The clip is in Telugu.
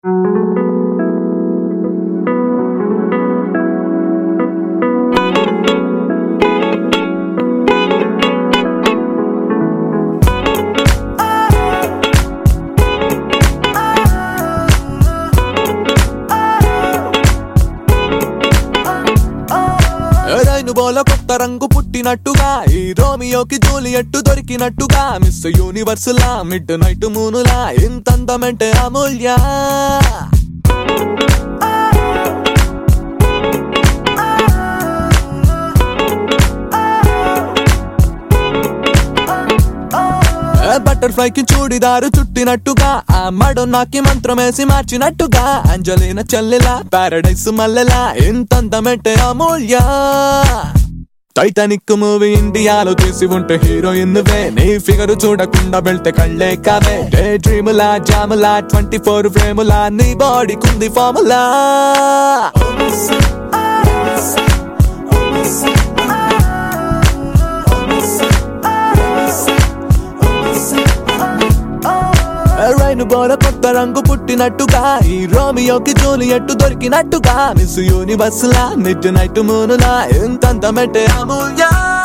రైను బోల కొత్త రంగు పుట్టినట్టుగా ఈ రోమియోకి జూలియట్టు దొరికినట్టుగా మిస్ యూనివర్స్ లా మిడ్ నైట్ మూనులా ఇంత అందమంటే అమూల్య బటర్ఫ్లై కి చూడిదారు చుట్టినట్టుగా ఆ మడొన్నాకి మంత్రమేసి మార్చినట్టుగా అంజలిన చెల్లెలా పారడైస్ మల్లెలా ఇంత అందమంటే అమూల్య టైటానిక్ మూవీ ఇండియాలో తీసి ఉంటే హీరోయిన్ నువ్వే నీ ఫిగర్ చూడకుండా వెళ్తే కళ్ళే కావే డే డ్రీములా జాములా ట్వంటీ ఫోర్ ఫ్రేములా నీ బాడీ కుంది ఫార్ములా రైను బోల కొత్త రంగు పుట్టినట్టుగా ఈ రోమియోకి జూలియట్టు దొరికినట్టుగా మిస్ యూనివర్స్ లా మిడ్ నైట్ మూనులా ఎంత మెట్టే అమూల్య